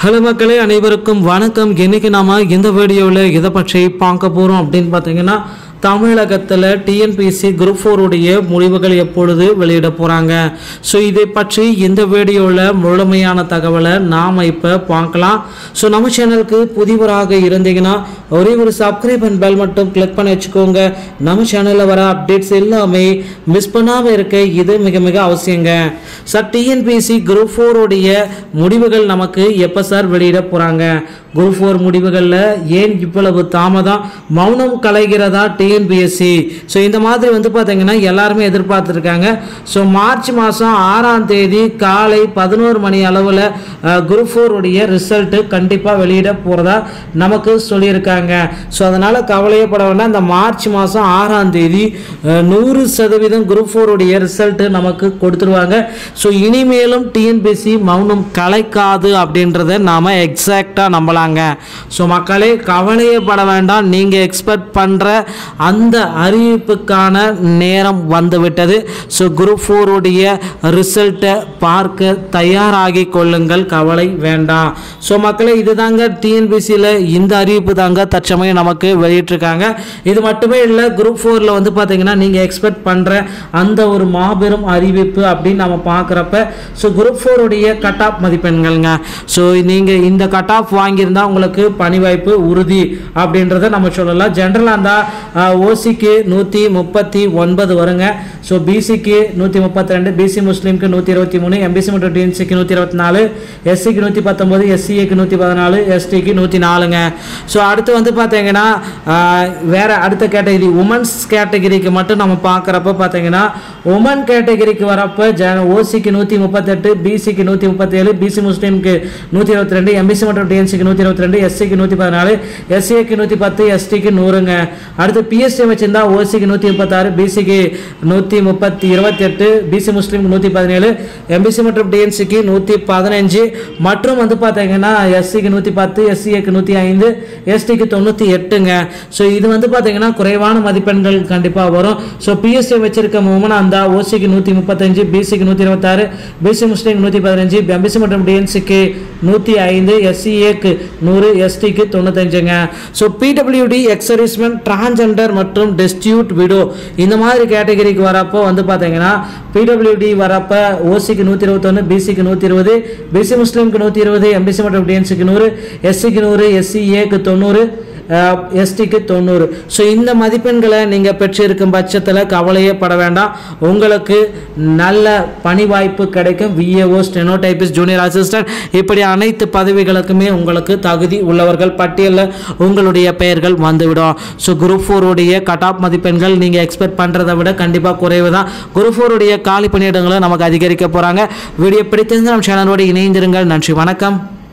hello மக்களே அனைவருக்கும் வணக்கம் இன்னைக்கு நாம இந்த வீடியோவில் எதை பற்றி பார்க்க போகிறோம் அப்படின்னு பார்த்தீங்கன்னா தமிழகத்தில் டிஎன்பிசி குரூப் ஃபோருடைய முடிவுகள் எப்பொழுது வெளியிட போகிறாங்க ஸோ இதை பற்றி இந்த வீடியோவில் முழுமையான தகவலை நாம் இப்போ பார்க்கலாம் ஸோ நம்ம சேனலுக்கு புதிவராக இருந்தீங்கன்னா ஒரே ஒரு சப்ஸ்கிரைப் அண்ட் பெல் மட்டும் கிளிக் பண்ணி வச்சுக்கோங்க நம்ம சேனலில் வர அப்டேட்ஸ் எல்லாமே மிஸ் பண்ணாமல் இருக்க இது மிக மிக அவசியங்க சார் டிஎன்பிசி குரூப் ஃபோருடைய முடிவுகள் நமக்கு எப்போ சார் வெளியிட போகிறாங்க குரூப் ஃபோர் முடிவுகளில் ஏன் இவ்வளவு தாமதம் மௌனம் கலைகிறதா டிஎன்பிஎஸ்சி ஸோ இந்த மாதிரி வந்து பார்த்தீங்கன்னா எல்லாருமே எதிர்பார்த்துருக்காங்க ஸோ மார்ச் மாதம் ஆறாம் தேதி காலை பதினோரு மணி அளவில் குரூப் ஃபோருடைய ரிசல்ட்டு கண்டிப்பாக வெளியிட போகிறதா நமக்கு சொல்லியிருக்காங்க ஸோ அதனால் கவலையப்பட வேண்டாம் இந்த மார்ச் மாதம் ஆறாம் தேதி அஹ், நூறு சதவீதம் குரூப் ஃபோருடைய ரிசல்ட்டு நமக்கு கொடுத்துருவாங்க ஸோ இனிமேலும் டிஎன்பிஎஸ்சி மௌனம் கலைக்காது அப்படின்றத நாம் எக்ஸாக்டாக நம்பலாங்க ஸோ மக்களே கவலையப்பட வேண்டாம் நீங்கள் எக்ஸ்பெக்ட் பண்ணுற அந்த அறிவிப்புக்கான நேரம் வந்துவிட்டது ஸோ குரூப் ஃபோருடைய ரிசல்ட்டை பார்க்க தயாராகி கொள்ளுங்கள் கவலை வேண்டாம் ஸோ மக்களே இதுதாங்க டிஎன்பிசியில் இந்த அறிவிப்பு தாங்க தற்சமயம் நமக்கு வெளியிட்டிருக்காங்க இது மட்டுமே இல்லை குரூப் ஃபோரில் வந்து பார்த்தீங்கன்னா நீங்கள் எக்ஸ்பெக்ட் பண்ணுற அந்த ஒரு மாபெரும் அறிவிப்பு அப்படின்னு நம்ம பார்க்குறப்ப ஸோ குரூப் ஃபோருடைய கட் ஆஃப் மதிப்பெண்கள்ங்க ஸோ நீங்கள் இந்த கட் ஆஃப் வாங்கியிருந்தால் உங்களுக்கு பணி வாய்ப்பு உறுதி அப்படின்றத நம்ம சொல்லலாம் ஜென்ரலாக இருந்தால் ஓசிக்கு நூற்றி முப்பத்தி ஒன்பது வருங்க ஸோ பிசிக்கு நூற்றி முப்பத்தி ரெண்டு பிசி முஸ்லீம்க்கு நூற்றி இருபத்தி மூணு எம்பிசி மற்றும் டிஎன்சிக்கு நூற்றி இருபத்தி நாலு எஸ்சிக்கு நூற்றி பத்தொம்போது எஸ்சிஏக்கு நூற்றி பதினாலு எஸ்டிக்கு நூற்றி நாலுங்க ஸோ அடுத்து வந்து பார்த்தீங்கன்னா ஆஹ், வேற அடுத்த கேட்டகரி உமன்ஸ் கேட்டகரிக்கு மட்டும் நம்ம பார்க்குறப்ப பார்த்தீங்கன்னா உமன் கேட்டகரிக்கு வரப்போ ஜ ஓசிக்கு நூற்றி முப்பத்தெட்டு பிசிக்கு நூற்றி முப்பத்தேழு பிசி முஸ்லீம்க்கு நூற்றி இருபத்தி ரெண்டு எம்பிசி மற்றும் டிஎன்சிக்கு நூற்றி இருபத்தி ரெண்டு எஸ்சிக்கு நூற்றி பதினாலு எஸ்சிஏக்கு நூற்றி பத்து எஸ்டிக்கு நூறுங்க அடுத்து பிஎஸ்டி வச்சிருந்தா ஓசிக்கு நூற்றி முப்பத்தாறு பிசிக்கு நூற்றி முப்பத்தி இருபத்தெட்டு பிசி முஸ்லீம்க்கு நூற்றி பதினேழு எம்பிசி மற்றும் டிஎன்சிக்கு நூற்றி பதினஞ்சு மற்றும் வந்து பார்த்தீங்கன்னா எஸ்சிக்கு நூற்றி பத்து எஸ்சிஏக்கு நூற்றி ஐந்து எஸ்டிக்கு தொண்ணூற்றி எட்டுங்க ஸோ இது வந்து பார்த்தீங்கன்னா குறைவான மதிப்பெண்கள் கண்டிப்பாக வரும் ஸோ பிஎஸ்டி வச்சிருக்க உமனா இருந்தால் ஓசிக்கு நூற்றி முப்பத்தஞ்சு பிசிக்கு நூற்றி இருபத்தாறு பிசி முஸ்லீம் நூற்றி பதினஞ்சு எம்பிசி மற்றும் டிஎன்சிக்கு நூற்றி ஐந்து எஸ்சிஏக்கு நூறு எஸ்டிக்கு தொண்ணூத்தஞ்சுங்க ஸோ பிடபிள்யூடி எக்ஸரிஸ்மெண்ட் டிரான்ஜெண்டர் மற்றும் டெஸ்டியூட் விடோ இந்த மாதிரி கேட்டகரிக்கு வரப்போ வந்து பார்த்தீங்கன்னா பிடபிள்யூடி வரப்போ ஓசிக்கு நூற்றி இருபத்தொன்று பிசிக்கு நூற்றி இருபது பிசி முஸ்லீம்க்கு நூற்றி இருபது எம்பிசி மற்றும் டிஎன்சிக்கு நூறு எஸ்சிக்கு நூறு எஸ்சிஏக்கு தொண்ணூறு எஸ்டிக்கு தொண்ணூறு ஸோ இந்த மதிப்பெண்களை நீங்கள் பெற்றிருக்கும் பட்சத்தில் கவலையே பட வேண்டாம் உங்களுக்கு நல்ல பணி வாய்ப்பு கிடைக்கும் விஏஓ ஸ்டெனோடைபிஸ் ஜூனியர் அசிஸ்டன்ட் இப்படி அனைத்து பதவிகளுக்குமே உங்களுக்கு தகுதி உள்ளவர்கள் பட்டியலில் உங்களுடைய பெயர்கள் வந்துவிடும் ஸோ குரூப் ஃபோருடைய கட் ஆஃப் மதிப்பெண்கள் நீங்கள் எக்ஸ்பெக்ட் பண்ணுறதை விட கண்டிப்பாக குறைவு தான் குரூப் ஃபோருடைய காலி பணியிடங்களை நமக்கு அதிகரிக்க போகிறாங்க வீடியோ பிடித்திருந்தால் நம்ம சேனலோடு இணைந்திருங்கள் நன்றி வணக்கம்